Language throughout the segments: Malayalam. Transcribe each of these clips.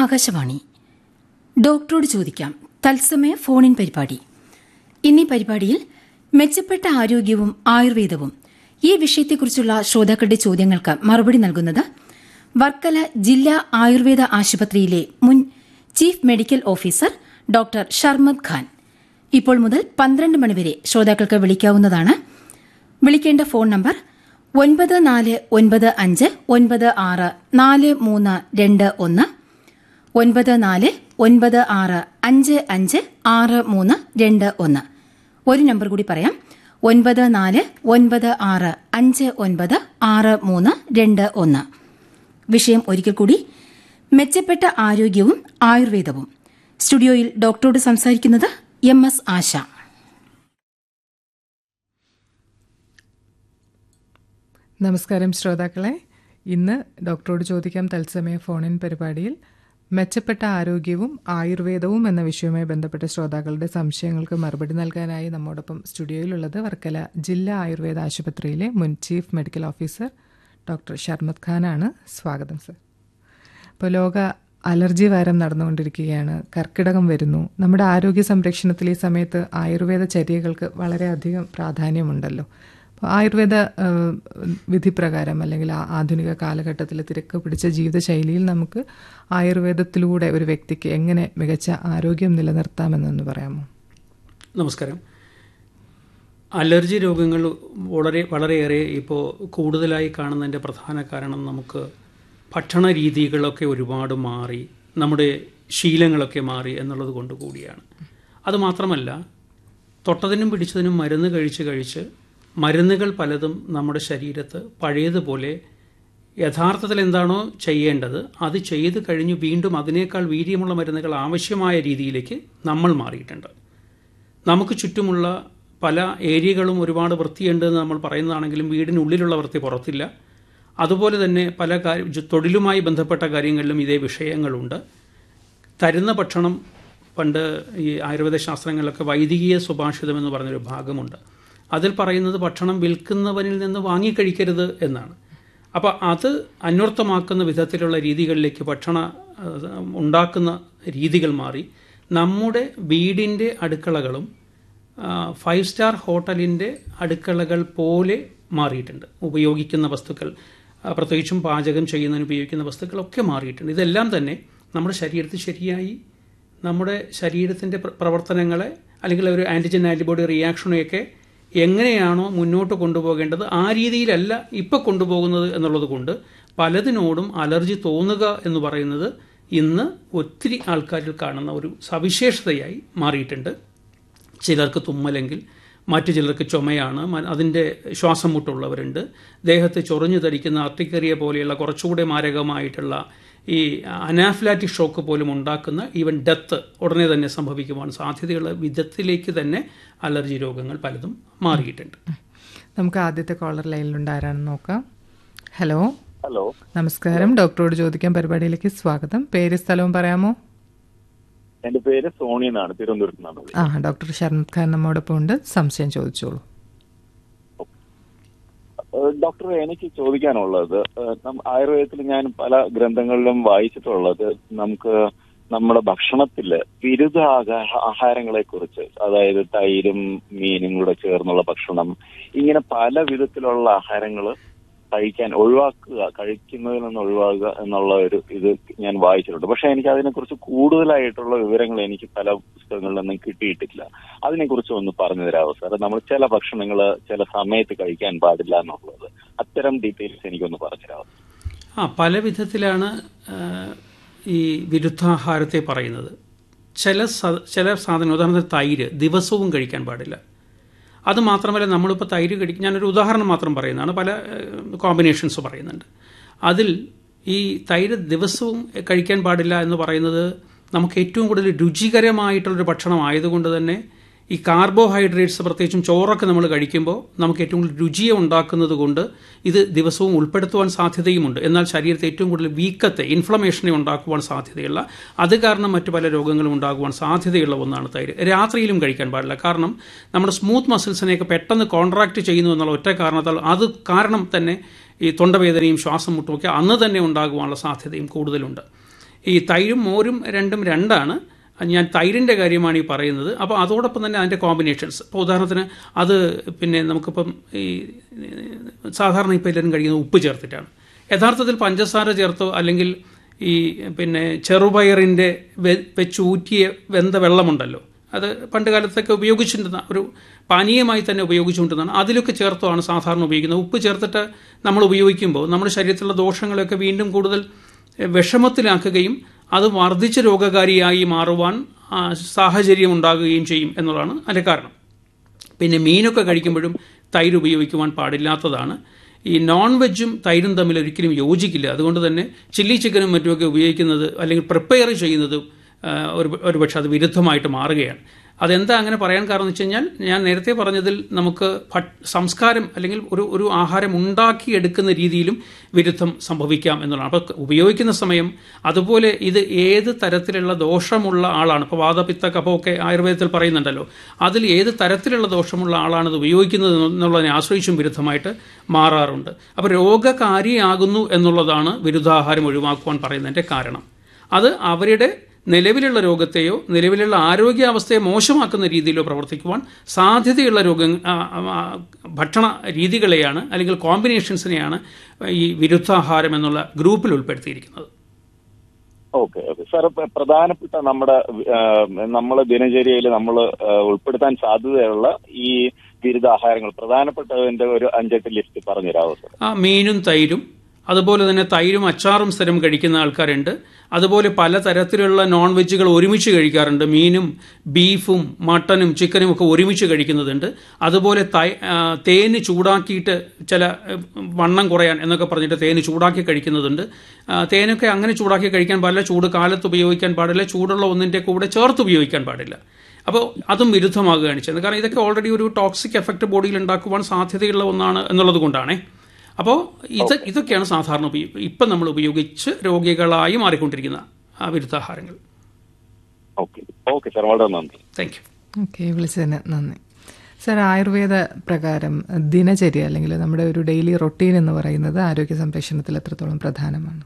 ആകാശവാണി ഡോക്ടറോട് ചോദിക്കാം തത്സമയ ഫോണിൻ പരിപാടി ഇന്നീ പരിപാടിയിൽ മെച്ചപ്പെട്ട ആരോഗ്യവും ആയുർവേദവും ഈ വിഷയത്തെക്കുറിച്ചുള്ള ശ്രോതാക്കളുടെ ചോദ്യങ്ങൾക്ക് മറുപടി നൽകുന്നത് വർക്കല ജില്ലാ ആയുർവേദ ആശുപത്രിയിലെ മുൻ chief medical officer doctor Sharmad Khan ഇപ്പോൾ മുതൽ പന്ത്രണ്ട് മണിവരെ ശ്രോതാക്കൾക്ക് വിളിക്കാവുന്നതാണ് വിളിക്കേണ്ട ഫോൺ നമ്പർ ഒൻപത് നാല് ഒൻപത് അഞ്ച് ഒൻപത് ആറ് നാല് മൂന്ന് രണ്ട് ഒന്ന് ഒൻപത് നാല് ഒൻപത് ആറ് അഞ്ച് അഞ്ച് ആറ് മൂന്ന് രണ്ട് ഒന്ന് ഒരു നമ്പർ കൂടി പറയാം ഒൻപത് നാല് ഒൻപത് ആറ് അഞ്ച് ഒൻപത് ആറ് മൂന്ന് രണ്ട് ഒന്ന് വിഷയം ഒരിക്കൽ കൂടി മെച്ചപ്പെട്ട ആരോഗ്യവും ആയുർവേദവും സ്റ്റുഡിയോയിൽ ഡോക്ടറോട് സംസാരിക്കുന്നത് എം എസ് ആശ നമസ്കാരം ശ്രോതാക്കളെ ഇന്ന് ഡോക്ടറോട് ചോദിക്കാം തത്സമയ ഫോണിൻ പരിപാടിയിൽ മെച്ചപ്പെട്ട ആരോഗ്യവും ആയുർവേദവും എന്ന വിഷയവുമായി ബന്ധപ്പെട്ട ശ്രോതാക്കളുടെ സംശയങ്ങൾക്ക് മറുപടി നൽകാനായി നമ്മോടൊപ്പം സ്റ്റുഡിയോയിലുള്ളത് വർക്കല ജില്ലാ ആയുർവേദ ആശുപത്രിയിലെ മുൻ chief medical officer doctor Sharmad ഖാനാണ് സ്വാഗതം സർ ഇപ്പോൾ ലോക അലർജി വാരം നടന്നുകൊണ്ടിരിക്കുകയാണ് കർക്കിടകം വരുന്നു നമ്മുടെ ആരോഗ്യ സംരക്ഷണത്തിൽ ഈ സമയത്ത് ആയുർവേദ ചര്യകൾക്ക് വളരെയധികം പ്രാധാന്യമുണ്ടല്ലോ അപ്പോൾ ആയുർവേദ ഏഹ്, വിധിപ്രകാരം അല്ലെങ്കിൽ ആ ആധുനിക കാലഘട്ടത്തിൽ തിരക്ക് പിടിച്ച ജീവിതശൈലിയിൽ നമുക്ക് ആയുർവേദത്തിലൂടെ ഒരു വ്യക്തിക്ക് എങ്ങനെ മികച്ച ആരോഗ്യം നിലനിർത്താമെന്നൊന്ന് പറയാമോ നമസ്കാരം അലർജി രോഗങ്ങൾ വളരെ വളരെയേറെ ഇപ്പോൾ കൂടുതലായി കാണുന്നതിൻ്റെ പ്രധാന കാരണം നമുക്ക് ഭക്ഷണ രീതികളൊക്കെ ഒരുപാട് മാറി നമ്മുടെ ശീലങ്ങളൊക്കെ മാറി എന്നുള്ളത് കൊണ്ട് കൂടിയാണ് അതുമാത്രമല്ല തൊട്ടതിനും പിടിച്ചതിനും മരുന്ന് കഴിച്ച് കഴിച്ച് മരുന്നുകൾ പലതും നമ്മുടെ ശരീരത്ത് പഴയതുപോലെ യഥാർത്ഥത്തിൽ എന്താണോ ചെയ്യേണ്ടത് അത് ചെയ്ത് കഴിഞ്ഞ് വീണ്ടും അതിനേക്കാൾ വീര്യമുള്ള മരുന്നുകൾ ആവശ്യമായ രീതിയിലേക്ക് നമ്മൾ മാറിയിട്ടുണ്ട് നമുക്ക് ചുറ്റുമുള്ള പല ഏരിയകളും ഒരുപാട് വൃത്തിയുണ്ട് എന്ന് നമ്മൾ പറയുന്നതാണെങ്കിലും വീടിനുള്ളിലുള്ള വൃത്തി പുറത്തില്ല അതുപോലെ തന്നെ പല കാര്യം ജു- തൊഴിലുമായി ബന്ധപ്പെട്ട കാര്യങ്ങളിലും ഇതേ വിഷയങ്ങളുണ്ട് തരുന്ന ഭക്ഷണം പണ്ട് ഈ ആയുർവേദ ശാസ്ത്രങ്ങളിലൊക്കെ വൈദികീയ സുഭാഷിതം എന്ന് പറഞ്ഞൊരു ഭാഗമുണ്ട് അതിൽ പറയുന്നത് ഭക്ഷണം വിൽക്കുന്നവനിൽ നിന്ന് വാങ്ങിക്കഴിക്കരുത് എന്നാണ് അപ്പോൾ അത് അന്വർത്ഥമാക്കുന്ന വിധത്തിലുള്ള രീതികളിലേക്ക് ഭക്ഷണ ആ, ഉണ്ടാക്കുന്ന രീതികൾ മാറി നമ്മുടെ വീടിൻ്റെ അടുക്കളകളും ആ, ഫൈവ് സ്റ്റാർ ഹോട്ടലിൻ്റെ അടുക്കളകൾ പോലെ മാറിയിട്ടുണ്ട് ഉപയോഗിക്കുന്ന വസ്തുക്കൾ ആ, പ്രത്യേകിച്ചും പാചകം ചെയ്യുന്നതിന് ഉപയോഗിക്കുന്ന വസ്തുക്കളൊക്കെ മാറിയിട്ടുണ്ട് ഇതെല്ലാം തന്നെ നമ്മുടെ ശരീരത്തിൽ ശരിയായി നമ്മുടെ ശരീരത്തിൻ്റെ പ്ര- പ്രവർത്തനങ്ങളെ അല്ലെങ്കിൽ ഒരു ആൻറ്റിജൻ ആൻറ്റിബോഡി റിയാക്ഷനെയൊക്കെ എങ്ങനെയാണോ മുന്നോട്ട് കൊണ്ടുപോകേണ്ടത് ആ രീതിയിലല്ല ഇപ്പോൾ കൊണ്ടുപോകുന്നത് എന്നുള്ളത് കൊണ്ട് പലതിനോടും അലർജി തോന്നുക എന്ന് പറയുന്നത് ഇന്ന് ഒത്തിരി ആൾക്കാരിൽ കാണുന്ന ഒരു സവിശേഷതയായി മാറിയിട്ടുണ്ട് ചിലർക്ക് തുമ്മലെങ്കിൽ മറ്റു ചിലർക്ക് ചുമയാണ് മ- അതിൻ്റെ ശ്വാസം മുട്ടുള്ളവരുണ്ട് ദേഹത്ത് ചൊറിഞ്ഞു തടിക്കുന്ന അർട്ടിക്കറിയ പോലെയുള്ള കുറച്ചുകൂടെ മാരകമായിട്ടുള്ള ഈ അനാഫ്ലാറ്റിക് ഷോക്ക് പോലും ഉണ്ടാക്കുന്ന ഈവൻ ഡെത്ത് ഉടനെ തന്നെ സംഭവിക്കുവാൻ സാധ്യതയുള്ള വിധത്തിലേക്ക് തന്നെ അലർജി രോഗങ്ങൾ പലതും മാറിയിട്ടുണ്ട് നമുക്ക് ആദ്യത്തെ കോളർ ലൈനിലുണ്ട് ആരാണെന്ന് നോക്കാം ഹലോ ഹലോ നമസ്കാരം ഡോക്ടറോട് ചോദിക്കാൻ പരിപാടിയിലേക്ക് സ്വാഗതം പേര് സ്ഥലവും പറയാമോ എന്റെ പേര് സോണി എന്നാണ് തിരുവനന്തപുരത്ത് നിന്നാണ് ആ ഡോക്ടർ ഷർമദ് ഖാൻ നമ്മോടൊപ്പം ഉണ്ട് സംശയം ചോദിച്ചോളൂ ഏഹ് ഡോക്ടർ എനിക്ക് ചോദിക്കാനുള്ളത് ഏഹ് നം- ആയുർവേദത്തിൽ ഞാൻ പല ഗ്രന്ഥങ്ങളിലും വായിച്ചിട്ടുള്ളത് നമുക്ക് നമ്മുടെ ഭക്ഷണത്തില് ബിരുദ ആഹാരങ്ങളെ കുറിച്ച് അതായത് തൈരും മീനും കൂടെ ചേർന്നുള്ള ഭക്ഷണം ഇങ്ങനെ പല വിധത്തിലുള്ള ആഹാരങ്ങൾ കഴിക്കാൻ ഒഴിവാക്കുക കഴിക്കുന്നതിൽ നിന്ന് ഒഴിവാക്കുക എന്നുള്ള ഒരു ഇത് ഞാൻ വായിച്ചിട്ടുണ്ട് പക്ഷെ എനിക്ക് അതിനെക്കുറിച്ച് കൂടുതലായിട്ടുള്ള വിവരങ്ങൾ എനിക്ക് പല പുസ്തകങ്ങളിൽ നിന്നും കിട്ടിയിട്ടില്ല അതിനെക്കുറിച്ച് ഒന്ന് പറഞ്ഞു തരാമോ സാർ നമ്മൾ ചില ഭക്ഷണങ്ങൾ ചില സമയത്ത് കഴിക്കാൻ പാടില്ല എന്നുള്ളത് അത്തരം ഡീറ്റെയിൽസ് എനിക്കൊന്ന് പറഞ്ഞു തരാമോ ആ പല വിധത്തിലാണ് ആ, ഈ വിരുദ്ധാഹാരത്തെ പറയുന്നത് ചില സ- ചില സാധനം ഉദാഹരണത്തിന് തൈര് ദിവസവും കഴിക്കാൻ പാടില്ല അത് മാത്രമല്ല നമ്മളിപ്പോൾ തൈര് കഴിക്കും ഞാനൊരു ഉദാഹരണം മാത്രം പറയുന്നതാണ് പല കോമ്പിനേഷൻസ് പറയുന്നുണ്ട് അതിൽ ഈ തൈര് ദിവസവും കഴിക്കാൻ പാടില്ല എന്ന് പറയുന്നത് നമുക്ക് ഏറ്റവും കൂടുതൽ രുചികരമായിട്ടുള്ളൊരു ഭക്ഷണം ആയതുകൊണ്ട് തന്നെ ഈ കാർബോഹൈഡ്രേറ്റ്സ് പ്രത്യേകിച്ചും ചോറൊക്കെ നമ്മൾ കഴിക്കുമ്പോൾ നമുക്ക് ഏറ്റവും കൂടുതൽ രുചിയെ ഉണ്ടാക്കുന്നത് കൊണ്ട് ഇത് ദിവസവും ഉൾപ്പെടുത്തുവാൻ സാധ്യതയുമുണ്ട് എന്നാൽ ശരീരത്തെ ഏറ്റവും കൂടുതൽ വീക്കത്തെ ഇൻഫ്ലമേഷനെ ഉണ്ടാക്കുവാൻ സാധ്യതയുള്ള അത് കാരണം മറ്റു പല രോഗങ്ങളും ഉണ്ടാകുവാൻ സാധ്യതയുള്ള ഒന്നാണ് തൈര് രാത്രിയിലും കഴിക്കാൻ പാടില്ല കാരണം നമ്മുടെ സ്മൂത്ത് മസിൽസിനെയൊക്കെ പെട്ടെന്ന് കോൺട്രാക്ട് ചെയ്യുന്നു എന്നുള്ള ഒറ്റ കാരണത്താൽ അത് കാരണം തന്നെ ഈ തൊണ്ടവേദനയും ശ്വാസം മുട്ടുമൊക്കെ അന്ന് തന്നെ ഉണ്ടാകുവാനുള്ള സാധ്യതയും കൂടുതലുണ്ട് ഈ തൈരും മോരും രണ്ടും രണ്ടാണ് ഞാൻ തൈരിൻ്റെ കാര്യമാണ് ഈ പറയുന്നത് അപ്പോൾ അതോടൊപ്പം തന്നെ അതിൻ്റെ കോമ്പിനേഷൻസ് ഇപ്പോൾ ഉദാഹരണത്തിന് അത് പിന്നെ നമുക്കിപ്പം ഈ സാധാരണ ഇപ്പോൾ എല്ലാവരും കഴിക്കുന്നത് ഉപ്പ് ചേർത്തിട്ടാണ് യഥാർത്ഥത്തിൽ പഞ്ചസാര ചേർത്തോ അല്ലെങ്കിൽ ഈ പിന്നെ ചെറുപയറിൻ്റെ വെച്ചൂറ്റിയ വെന്ത വെള്ളമുണ്ടല്ലോ അത് പണ്ട് കാലത്തൊക്കെ ഉപയോഗിച്ചിരുന്ന ഒരു പാനീയമായി തന്നെ ഉപയോഗിച്ചുകൊണ്ടിരുന്നതാണ് അതിലൊക്കെ ചേർത്തുമാണ് സാധാരണ ഉപയോഗിക്കുന്നത് ഉപ്പ് ചേർത്തിട്ട് നമ്മൾ ഉപയോഗിക്കുമ്പോൾ നമ്മുടെ ശരീരത്തിലുള്ള ദോഷങ്ങളൊക്കെ വീണ്ടും കൂടുതൽ വിഷമത്തിലാക്കുകയും അത് വർദ്ധിച്ച രോഗകാരിയായി മാറുവാൻ സാഹചര്യം ഉണ്ടാകുകയും ചെയ്യും എന്നുള്ളതാണ് അതിൻ്റെ കാരണം പിന്നെ മീനൊക്കെ കഴിക്കുമ്പോഴും തൈര് ഉപയോഗിക്കുവാൻ പാടില്ലാത്തതാണ് ഈ നോൺ വെജും തൈരും തമ്മിൽ ഒരിക്കലും യോജിക്കില്ല അതുകൊണ്ട് തന്നെ ചില്ലി ചിക്കനും മറ്റുമൊക്കെ ഉപയോഗിക്കുന്നത് അല്ലെങ്കിൽ പ്രിപ്പയർ ചെയ്യുന്നത് ഒരു ഒരുപക്ഷെ അത് വിരുദ്ധമായിട്ട് മാറുകയാണ് അതെന്താ അങ്ങനെ പറയാൻ കാരണം എന്ന് വെച്ച് കഴിഞ്ഞാൽ ഞാൻ നേരത്തെ പറഞ്ഞതിൽ നമുക്ക് സംസ്കാരം അല്ലെങ്കിൽ ഒരു ഒരു ആഹാരം ഉണ്ടാക്കിയെടുക്കുന്ന രീതിയിലും വിരുദ്ധം സംഭവിക്കാം എന്നുള്ളതാണ് അപ്പോൾ ഉപയോഗിക്കുന്ന സമയം അതുപോലെ ഇത് ഏത് തരത്തിലുള്ള ദോഷമുള്ള ആളാണ് ഇപ്പോൾ വാദപിത്ത കഫമൊക്കെ ആയുർവേദത്തിൽ പറയുന്നുണ്ടല്ലോ അതിൽ ഏത് തരത്തിലുള്ള ദോഷമുള്ള ആളാണ് ഇത് ഉപയോഗിക്കുന്നത് എന്നുള്ളതിനെ ആശ്രയിച്ചും വിരുദ്ധമായിട്ട് മാറാറുണ്ട് അപ്പോൾ രോഗകാരിയാകുന്നു എന്നുള്ളതാണ് വിരുദ്ധാഹാരം ഒഴിവാക്കുവാൻ പറയുന്നതിൻ്റെ കാരണം അത് അവരുടെ നിലവിലുള്ള രോഗത്തെയോ നിലവിലുള്ള ആരോഗ്യാവസ്ഥയെ മോശമാക്കുന്ന രീതിയിലോ പ്രവർത്തിക്കുവാൻ സാധ്യതയുള്ള രോഗ ഭക്ഷണ രീതികളെയാണ് അല്ലെങ്കിൽ കോമ്പിനേഷൻസിനെയാണ് ഈ വിരുദ്ധാഹാരം എന്നുള്ള ഗ്രൂപ്പിൽ ഉൾപ്പെടുത്തിയിരിക്കുന്നത് ഓക്കെ ഓക്കെ സാർ പ്രധാനപ്പെട്ട നമ്മുടെ നമ്മളെ ദിനചര്യയിൽ നമ്മൾ ഉൾപ്പെടുത്താൻ സാധ്യതയുള്ള ഈ ബിരുദാഹാരങ്ങൾ പ്രധാനപ്പെട്ടതിന്റെ ഒരു അഞ്ചെട്ട് ലിസ്റ്റ് പറഞ്ഞുതരാമോ സാർ ആ മീനും തൈരും അതുപോലെ തന്നെ തൈരും അച്ചാറും സ്ഥിരം കഴിക്കുന്ന ആൾക്കാരുണ്ട് അതുപോലെ പലതരത്തിലുള്ള നോൺ വെജുകൾ ഒരുമിച്ച് കഴിക്കാറുണ്ട് മീനും ബീഫും മട്ടനും ചിക്കനും ഒക്കെ ഒരുമിച്ച് കഴിക്കുന്നതുണ്ട് അതുപോലെ തൈ തേന് ചൂടാക്കിയിട്ട് ചില വണ്ണം കുറയാൻ എന്നൊക്കെ പറഞ്ഞിട്ട് തേന് ചൂടാക്കി കഴിക്കുന്നതുണ്ട് തേനൊക്കെ അങ്ങനെ ചൂടാക്കി കഴിക്കാൻ പാടില്ല ചൂട് കാലത്ത് ഉപയോഗിക്കാൻ പാടില്ല ചൂടുള്ള ഒന്നിൻ്റെ കൂടെ ചേർത്ത് ഉപയോഗിക്കാൻ പാടില്ല അപ്പോൾ അതും വിരുദ്ധമാകുകയാണ് ചെയ്യുന്നത് കാരണം ഇതൊക്കെ ഓൾറെഡി ഒരു ടോക്സിക് എഫക്റ്റ് ബോഡിയിൽ ഉണ്ടാക്കുവാൻ സാധ്യതയുള്ള ഒന്നാണ് എന്നുള്ളത് കൊണ്ടാണേ അപ്പോൾ ഇത് ഇതൊക്കെയാണ് സാധാരണ ഇപ്പം നമ്മൾ ഉപയോഗിച്ച് രോഗികളായി മാറിക്കൊണ്ടിരിക്കുന്ന വിരുദ്ധാഹാരങ്ങൾ ഓക്കെ ഓക്കെ സാർ വളരെ നന്ദി താങ്ക് യു ഓക്കെ വിളിച്ചതിന് നന്ദി സർ ആയുർവേദ പ്രകാരം ദിനചര്യ അല്ലെങ്കിൽ നമ്മുടെ ഒരു ഡെയിലി റൊട്ടീൻ എന്ന് പറയുന്നത് ആരോഗ്യ സംരക്ഷണത്തിൽ എത്രത്തോളം പ്രധാനമാണ്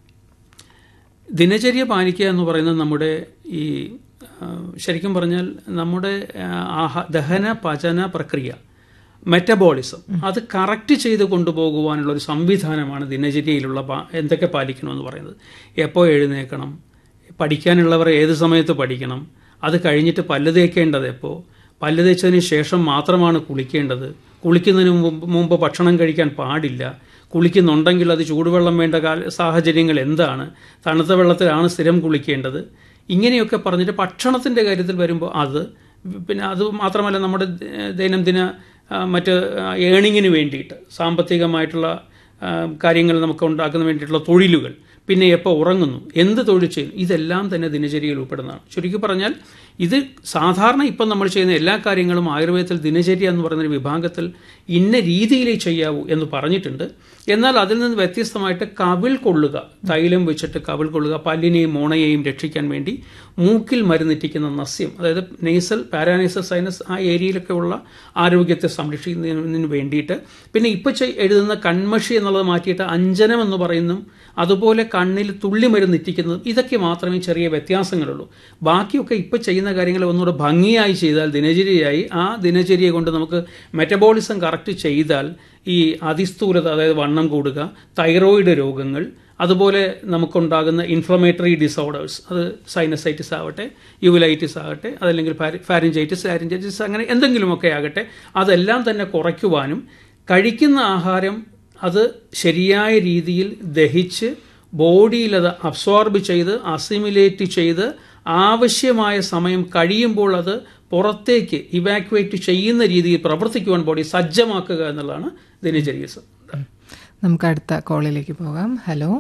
ദിനചര്യ പാലിക്കുക എന്ന് പറയുന്നത് നമ്മുടെ ഈ ശരിക്കും പറഞ്ഞാൽ നമ്മുടെ ആഹാ ദഹന പചന പ്രക്രിയ മെറ്റബോളിസം അത് കറക്റ്റ് ചെയ്ത് കൊണ്ടുപോകുവാനുള്ള ഒരു സംവിധാനമാണ് ദിനചര്യയിലുള്ള എന്തൊക്കെ പാലിക്കണമെന്ന് പറയുന്നത് എപ്പോൾ എഴുന്നേക്കണം പഠിക്കാനുള്ളവർ ഏത് സമയത്ത് പഠിക്കണം അത് കഴിഞ്ഞിട്ട് പല്ല് തേക്കേണ്ടത് എപ്പോൾ പല്ല് തേച്ചതിന് ശേഷം മാത്രമാണ് കുളിക്കേണ്ടത് കുളിക്കുന്നതിന് മുമ്പ് മുമ്പ് ഭക്ഷണം കഴിക്കാൻ പാടില്ല കുളിക്കുന്നുണ്ടെങ്കിൽ അത് ചൂടുവെള്ളം വേണ്ട കാല സാഹചര്യങ്ങൾ എന്താണ് തണുത്ത വെള്ളത്തിലാണ് സ്ഥിരം കുളിക്കേണ്ടത് ഇങ്ങനെയൊക്കെ പറഞ്ഞിട്ട് ഭക്ഷണത്തിൻ്റെ കാര്യത്തിൽ വരുമ്പോൾ അത് പിന്നെ അത് മാത്രമല്ല നമ്മുടെ ദൈനംദിന മറ്റ് ഏണിങ്ങിന് വേണ്ടിയിട്ട് സാമ്പത്തികമായിട്ടുള്ള കാര്യങ്ങൾ നമുക്ക് ഉണ്ടാക്കുന്ന വേണ്ടിയിട്ടുള്ള തൊഴിലുകൾ പിന്നെ എപ്പോൾ ഉറങ്ങുന്നു എന്ത് തൊഴിൽ ചെയ്യുന്നു ഇതെല്ലാം തന്നെ ദിനചര്യയിൽ ഉൾപ്പെടുന്നതാണ് ചുരുക്കി പറഞ്ഞാൽ ഇത് സാധാരണ ഇപ്പം നമ്മൾ ചെയ്യുന്ന എല്ലാ കാര്യങ്ങളും ആയുർവേദത്തിൽ ദിനചര്യ എന്ന് പറയുന്ന വിഭാഗത്തിൽ ഇന്ന രീതിയിലേ ചെയ്യാവൂ എന്ന് പറഞ്ഞിട്ടുണ്ട് എന്നാൽ അതിൽ നിന്ന് വ്യത്യസ്തമായിട്ട് കവിൾ കൊള്ളുക തൈലം വെച്ചിട്ട് കവിൾ കൊള്ളുക പല്ലിനെയും മോണയെയും രക്ഷിക്കാൻ വേണ്ടി മൂക്കിൽ മരുന്നിറ്റിക്കുന്ന നസ്യം അതായത് നെയ്സൽ പാരാനൈസൽ സൈനസ് ആ ഏരിയയിലൊക്കെ ഉള്ള ആരോഗ്യത്തെ സംരക്ഷിക്കുന്നതിന് വേണ്ടിയിട്ട് പിന്നെ ഇപ്പോൾ എഴുതുന്ന കൺമഷി എന്നുള്ളത് മാറ്റിയിട്ട് അഞ്ജനം എന്ന് പറയുന്നു അതുപോലെ കണ്ണിൽ തുള്ളി മരുന്നിറ്റിക്കുന്നതും ഇതൊക്കെ മാത്രമേ ചെറിയ വ്യത്യാസങ്ങളുള്ളൂ ബാക്കിയൊക്കെ ഇപ്പോൾ ചെയ്യുന്ന കാര്യങ്ങൾ ഒന്നുകൂടെ ഭംഗിയായി ചെയ്താൽ ദിനചര്യയായി ആ ദിനചര്യ കൊണ്ട് നമുക്ക് മെറ്റബോളിസം കറക്റ്റ് ചെയ്താൽ ഈ അതിസ്ഥൂലത അതായത് വണ്ണം കൂടുക തൈറോയിഡ് രോഗങ്ങൾ അതുപോലെ നമുക്കുണ്ടാകുന്ന ഇൻഫ്ലമേറ്ററി ഡിസോർഡേഴ്സ് അത് സൈനസൈറ്റിസ് ആവട്ടെ യുവലൈറ്റിസ് ആകട്ടെ അതല്ലെങ്കിൽ ഫാരിഞ്ചൈറ്റിസ് ലാരിഞ്ചൈറ്റിസ് അങ്ങനെ എന്തെങ്കിലുമൊക്കെ ആകട്ടെ അതെല്ലാം തന്നെ കുറയ്ക്കുവാനും കഴിക്കുന്ന ആഹാരം അത് ശരിയായ രീതിയിൽ ദഹിച്ച് ബോഡിയിൽ അത് അബ്സോർബ് ചെയ്ത് അസിമുലേറ്റ് ചെയ്ത് ആവശ്യമായ സമയം കഴിയുമ്പോൾ അത് പുറത്തേക്ക് ഇവാക്യുവേറ്റ് ചെയ്യുന്ന രീതിയിൽ പ്രവർത്തിക്കുവാൻ ബോഡി സജ്ജമാക്കുക എന്നുള്ളതാണ് ദിനചര്യ നമുക്ക് അടുത്ത കോളിലേക്ക് പോകാം ഹലോ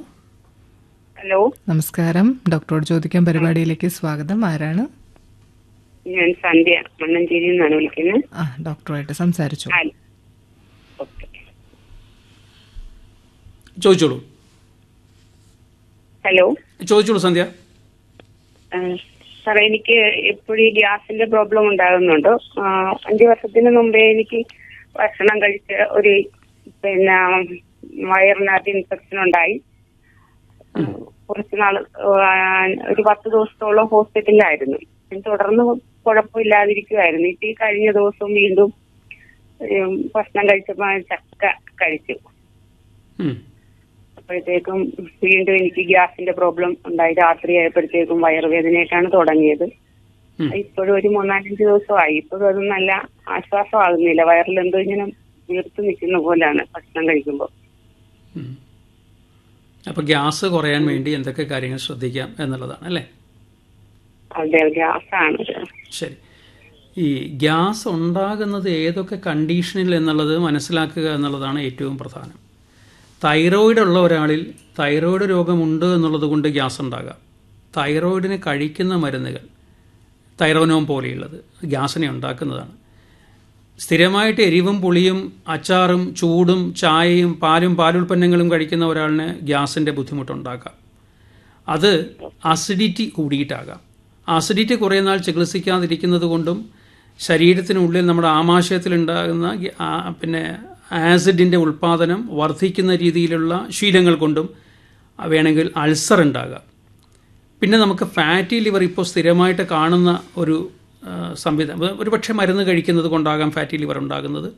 ഹലോ നമസ്കാരം ഡോക്ടറോട് ചോദിക്കാൻ പരിപാടിയിലേക്ക് സ്വാഗതം ആരാണ് ഞാൻ സന്ധ്യ മണ്ണഞ്ചേരിയിൽ നിന്നാണ് വിളിക്കുന്നത് ആ ഡോക്ടറുമായിട്ട് സംസാരിച്ചു ആ, ഓക്കെ ചോദിച്ചോളൂ ഹലോ ചോദിച്ചോളൂ സന്ധ്യ ആ, സാറേ എനിക്ക് എപ്പോഴും ഈ ഗ്യാസിന്റെ പ്രോബ്ലം ഉണ്ടാകുന്നുണ്ട് ആ, അഞ്ച് വർഷത്തിന് മുമ്പേ എനിക്ക് ഭക്ഷണം കഴിച്ച് ഒരു പിന്നെ വയറിനകത്ത് ഇൻഫെക്ഷൻ ഉണ്ടായി കുറച്ച് നാള് ആ, ഒരു പത്ത് ദിവസത്തോളം ഹോസ്പിറ്റലിലായിരുന്നു പിന്നെ തുടർന്ന് കുഴപ്പമില്ലാതിരിക്കുമായിരുന്നു ഇപ്പൊ ഈ കഴിഞ്ഞ ദിവസം വീണ്ടും ഉം, ഭക്ഷണം കഴിച്ചപ്പോ ചക്ക കഴിച്ചു ഉം. അപ്പോഴത്തേക്കും വീണ്ടും എനിക്ക് ഗ്യാസിന്റെ പ്രോബ്ലം ഉണ്ടായി രാത്രി ആയപ്പോഴത്തേക്കും വയറുവേദനയായിട്ടാണ് തുടങ്ങിയത് ഉം. ഇപ്പോഴും ഒരു മൂന്നാലഞ്ച് ദിവസമായി ഇപ്പോഴും അത് നല്ല ആശ്വാസമാകുന്നില്ല വയറിൽ എന്തോ ഇങ്ങനെ വീർത്ത് നിൽക്കുന്ന പോലാണ് ഭക്ഷണം കഴിക്കുമ്പോൾ ഉം. അപ്പോൾ ഗ്യാസ് കുറയാൻ വേണ്ടി എന്തൊക്കെ കാര്യങ്ങൾ ശ്രദ്ധിക്കാം എന്നുള്ളതാണ് അല്ലേ അതെ ഗ്യാസാണ് ശരി ഈ ഗ്യാസ് ഉണ്ടാകുന്നത് ഏതൊക്കെ കണ്ടീഷനിൽ എന്നുള്ളത് മനസ്സിലാക്കുക എന്നുള്ളതാണ് ഏറ്റവും പ്രധാനം തൈറോയിഡ് ഉള്ള ഒരാളിൽ തൈറോയിഡ് രോഗമുണ്ട് എന്നുള്ളത് കൊണ്ട് ഗ്യാസ് ഉണ്ടാകാം തൈറോയിഡിന് കഴിക്കുന്ന മരുന്നുകൾ തൈറോനോം പോലെയുള്ളത് ഗ്യാസിനെ ഉണ്ടാക്കുന്നതാണ് സ്ഥിരമായിട്ട് എരിവും പുളിയും അച്ചാറും ചൂടും ചായയും പാലും പാലുൽപ്പന്നങ്ങളും കഴിക്കുന്ന ഒരാളിന് ഗ്യാസിൻ്റെ ബുദ്ധിമുട്ടുണ്ടാക്കാം അത് അസിഡിറ്റി കൂടിയിട്ടാകാം അസിഡിറ്റി കുറേ നാൾ ചികിത്സിക്കാതിരിക്കുന്നത് കൊണ്ടും ശരീരത്തിനുള്ളിൽ നമ്മുടെ ആമാശയത്തിലുണ്ടാകുന്ന ഗ്യ- ആ, പിന്നെ ആസിഡിൻ്റെ ഉൽപ്പാദനം വർദ്ധിക്കുന്ന രീതിയിലുള്ള ശീലങ്ങൾ കൊണ്ടും വേണമെങ്കിൽ അൾസർ ഉണ്ടാകാം പിന്നെ നമുക്ക് ഫാറ്റി ലിവർ ഇപ്പോൾ സ്ഥിരമായിട്ട് കാണുന്ന ഒരു ആ, സംവിധാനം ഒരു പക്ഷേ മരുന്ന് കഴിക്കുന്നത് കൊണ്ടാകാം ഫാറ്റി ലിവർ ഉണ്ടാകുന്നത്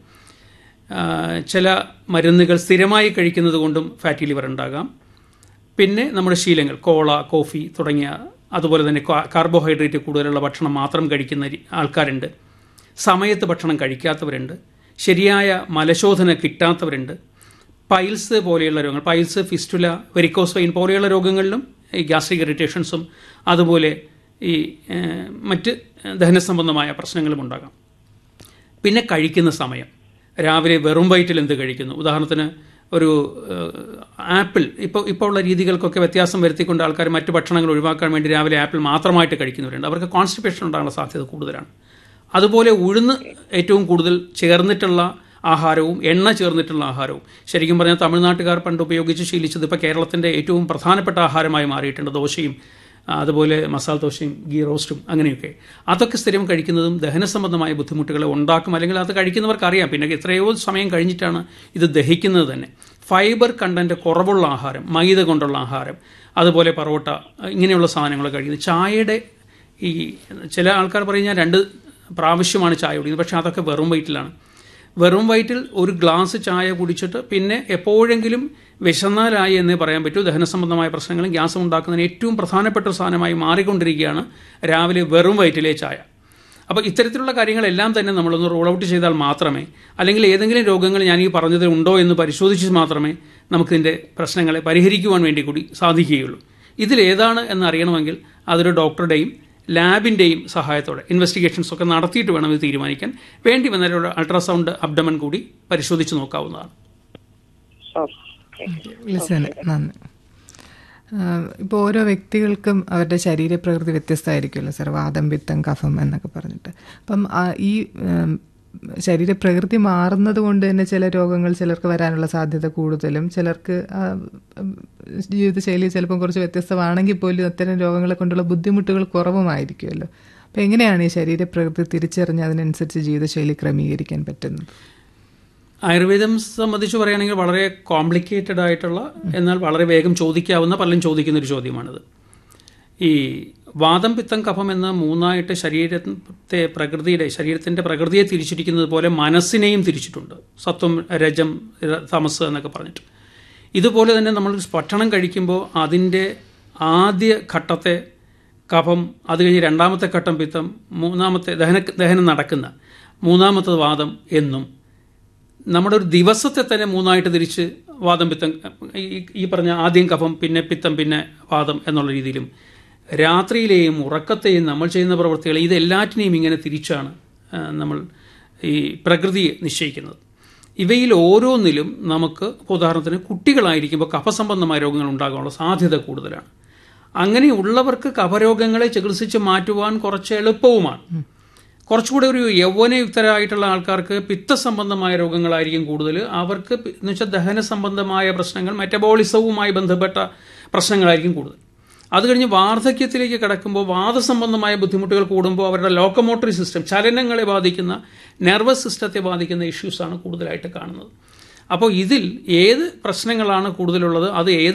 ആ, ചില മരുന്നുകൾ സ്ഥിരമായി കഴിക്കുന്നത് കൊണ്ടും ഫാറ്റി ലിവർ ഉണ്ടാകാം പിന്നെ നമ്മുടെ ശീലങ്ങൾ കോള കോഫി തുടങ്ങിയ അതുപോലെ തന്നെ കാ- കാർബോഹൈഡ്രേറ്റ് കൂടുതലുള്ള ഭക്ഷണം മാത്രം കഴിക്കുന്ന രി- ആൾക്കാരുണ്ട് സമയത്ത് ഭക്ഷണം കഴിക്കാത്തവരുണ്ട് ശരിയായ മലശോധന കിട്ടാത്തവരുണ്ട് പൈൽസ് പോലെയുള്ള രോഗങ്ങൾ പൈൽസ് ഫിസ്റ്റുല വെരിക്കോസ് വെയിൻ പോലെയുള്ള രോഗങ്ങളിലും ഈ ഗ്യാസ്ട്രിക് ഇറിറ്റേഷൻസും അതുപോലെ ഈ ഏഹ്, മറ്റ് ദഹന സംബന്ധമായ പ്രശ്നങ്ങളും ഉണ്ടാകാം പിന്നെ കഴിക്കുന്ന സമയം രാവിലെ വെറും വയറ്റിൽ എന്ത് കഴിക്കുന്നു ഉദാഹരണത്തിന് ഒരു ഏഹ്, ആപ്പിൾ ഇപ്പോൾ ഇപ്പോൾ ഉള്ള രീതികൾക്കൊക്കെ വ്യത്യാസം വരുത്തിക്കൊണ്ട് ആൾക്കാർ മറ്റു ഭക്ഷണങ്ങൾ ഒഴിവാക്കാൻ വേണ്ടി രാവിലെ ആപ്പിൾ മാത്രമായിട്ട് കഴിക്കുന്നവരുണ്ട് അവർക്ക് കോൺസ്റ്റിപ്പേഷൻ ഉണ്ടാകാനുള്ള സാധ്യത കൂടുതലാണ് അതുപോലെ ഉഴുന്ന് ഏറ്റവും കൂടുതൽ ചേർന്നിട്ടുള്ള ആഹാരവും എണ്ണ ചേർന്നിട്ടുള്ള ആഹാരവും ശരിക്കും പറഞ്ഞാൽ തമിഴ്നാട്ടുകാർ പണ്ട് ഉപയോഗിച്ച് ശീലിച്ചത് ഇപ്പോൾ കേരളത്തിൻ്റെ ഏറ്റവും പ്രധാനപ്പെട്ട ആഹാരമായി മാറിയിട്ടുണ്ട് ദോശയും ആ, അതുപോലെ മസാല ദോശയും ഗീ റോസ്റ്റും അങ്ങനെയൊക്കെ അതൊക്കെ സ്ഥിരം കഴിക്കുന്നതും ദഹന സംബന്ധമായ ബുദ്ധിമുട്ടുകളെ ഉണ്ടാക്കും അല്ലെങ്കിൽ അത് കഴിക്കുന്നവർക്ക് അറിയാം പിന്നെ എത്രയോ സമയം കഴിഞ്ഞിട്ടാണ് ഇത് ദഹിക്കുന്നത് തന്നെ ഫൈബർ കണ്ടന്റ് കുറവുള്ള ആഹാരം മൈദ കൊണ്ടുള്ള ആഹാരം അതുപോലെ പറോട്ട ഇങ്ങനെയുള്ള സാധനങ്ങൾ കഴിക്കുന്നത് ചായയുടെ ഈ ചില ആൾക്കാർ പറയും ഞാൻ രണ്ട് പ്രാവശ്യമാണ് ചായ കുടിക്കുന്നത് പക്ഷേ അതൊക്കെ വെറും വയറ്റിലാണ് വെറും വയറ്റിൽ ഒരു ഗ്ലാസ് ചായ കുടിച്ചിട്ട് പിന്നെ എപ്പോഴെങ്കിലും വിശന്നാലായി എന്നേ പറയാൻ പറ്റൂ ദഹന സംബന്ധമായ പ്രശ്നങ്ങളും ഗ്യാസും ഉണ്ടാക്കുന്നതിന് ഏറ്റവും പ്രധാനപ്പെട്ട ഒരു സാധനമായി മാറിക്കൊണ്ടിരിക്കുകയാണ് രാവിലെ വെറും വയറ്റിലെ ചായ അപ്പോൾ ഇത്തരത്തിലുള്ള കാര്യങ്ങളെല്ലാം തന്നെ നമ്മളൊന്ന് റോൾ ഔട്ട് ചെയ്താൽ മാത്രമേ അല്ലെങ്കിൽ ഏതെങ്കിലും രോഗങ്ങൾ ഞാൻ ഈ പറഞ്ഞതിൽ ഉണ്ടോ എന്ന് പരിശോധിച്ച് മാത്രമേ നമുക്കിതിൻ്റെ പ്രശ്നങ്ങളെ പരിഹരിക്കുവാൻ വേണ്ടി കൂടി സാധിക്കുകയുള്ളൂ ഇതിലേതാണ് എന്ന് അറിയണമെങ്കിൽ അതൊരു ഡോക്ടറുടെയും ലാബിൻ്റെയും സഹായത്തോടെ ഇൻവെസ്റ്റിഗേഷൻസ് ഒക്കെ നടത്തിയിട്ട് വേണം ഇത് തീരുമാനിക്കാൻ വേണ്ടി വന്നാൽ ഒരു അൾട്രാസൗണ്ട് അബ്ഡമൻ കൂടി പരിശോധിച്ച് നോക്കാവുന്നതാണ് ഓക്കെ വിളിച്ചതിന് നന്ദി ഇപ്പോൾ ഓരോ വ്യക്തികൾക്കും അവരുടെ ശരീരപ്രകൃതി വ്യത്യസ്തമായിരിക്കുമല്ലോ സാർ വാദം പിത്തം കഫം എന്നൊക്കെ പറഞ്ഞിട്ട് അപ്പം ആ ഈ ഉം, ശരീരപ്രകൃതി മാറുന്നത് കൊണ്ട് തന്നെ ചില രോഗങ്ങൾ ചിലർക്ക് വരാനുള്ള സാധ്യത കൂടുതലും ചിലർക്ക് ആ, ഉം, ജീവിതശൈലി ചിലപ്പം കുറച്ച് വ്യത്യസ്തമാണെങ്കിൽ പോലും അത്തരം രോഗങ്ങളെ കൊണ്ടുള്ള ബുദ്ധിമുട്ടുകൾ കുറവുമായിരിക്കുമല്ലോ അപ്പം എങ്ങനെയാണ് ഈ ശരീരപ്രകൃതി തിരിച്ചറിഞ്ഞ് അതിനനുസരിച്ച് ജീവിതശൈലി ക്രമീകരിക്കാൻ പറ്റുന്നത് ആയുർവേദം സംബന്ധിച്ച് പറയുകയാണെങ്കിൽ വളരെ കോംപ്ലിക്കേറ്റഡ് ആയിട്ടുള്ള എന്നാൽ വളരെ വേഗം ചോദിക്കാവുന്ന പലരും ചോദിക്കുന്ന ഒരു ചോദ്യമാണിത് ഈ വാദം പിത്തം കഫം എന്ന മൂന്നായിട്ട് ശരീരത്തെ പ്രകൃതിയുടെ ശരീരത്തിൻ്റെ പ്രകൃതിയെ തിരിച്ചിരിക്കുന്നത് പോലെ മനസ്സിനെയും തിരിച്ചിട്ടുണ്ട് സത്വം രജം ര- തമസ് എന്നൊക്കെ പറഞ്ഞിട്ട് ഇതുപോലെ തന്നെ നമ്മൾ ഭക്ഷണം കഴിക്കുമ്പോൾ അതിൻ്റെ ആദ്യ ഘട്ടത്തെ കഫം അത് കഴിഞ്ഞ് രണ്ടാമത്തെ ഘട്ടം പിത്തം മൂന്നാമത്തെ ദഹന ദഹനം നടക്കുന്ന മൂന്നാമത്തെ വാദം എന്നും നമ്മുടെ ഒരു ദിവസത്തെ തന്നെ മൂന്നായിട്ട് തിരിച്ച് വാദം പിത്തം ഈ- ഈ പറഞ്ഞ ആദ്യം കഫം പിന്നെ പിത്തം പിന്നെ വാദം എന്നുള്ള രീതിയിലും രാത്രിയിലെയും ഉറക്കത്തെയും നമ്മൾ ചെയ്യുന്ന പ്രവൃത്തികൾ ഇതെല്ലാറ്റിനെയും ഇങ്ങനെ തിരിച്ചാണ് ആ, നമ്മൾ ഈ പ്രകൃതിയെ നിശ്ചയിക്കുന്നത് ഇവയിൽ ഓരോന്നിലും നമുക്ക് ഇപ്പോൾ ഉദാഹരണത്തിന് കുട്ടികളായിരിക്കുമ്പോൾ കഫസംബന്ധമായ രോഗങ്ങൾ ഉണ്ടാകാനുള്ള സാധ്യത കൂടുതലാണ് അങ്ങനെയുള്ളവർക്ക് കഫരോഗങ്ങളെ ചികിത്സിച്ച് മാറ്റുവാൻ കുറച്ച് എളുപ്പവുമാണ് കുറച്ചുകൂടെ ഒരു യൗവനയുക്തരായിട്ടുള്ള ആൾക്കാർക്ക് പിത്തസംബന്ധമായ രോഗങ്ങളായിരിക്കും കൂടുതൽ അവർക്ക് പി- എന്ന് വെച്ചാൽ ദഹന സംബന്ധമായ പ്രശ്നങ്ങൾ മെറ്റബോളിസവുമായി ബന്ധപ്പെട്ട പ്രശ്നങ്ങളായിരിക്കും കൂടുതൽ അത് കഴിഞ്ഞ് വാർദ്ധക്യത്തിലേക്ക് കിടക്കുമ്പോൾ വാദസംബന്ധമായ ബുദ്ധിമുട്ടുകൾ കൂടുമ്പോൾ അവരുടെ ലോക്കമോട്ടറി സിസ്റ്റം ചലനങ്ങളെ ബാധിക്കുന്ന നെർവസ് സിസ്റ്റത്തെ ബാധിക്കുന്ന ഇഷ്യൂസാണ് കൂടുതലായിട്ട് കാണുന്നത് അപ്പോൾ ഇതിൽ ഏത് പ്രശ്നങ്ങളാണ് കൂടുതലുള്ളത് അത് ഏത്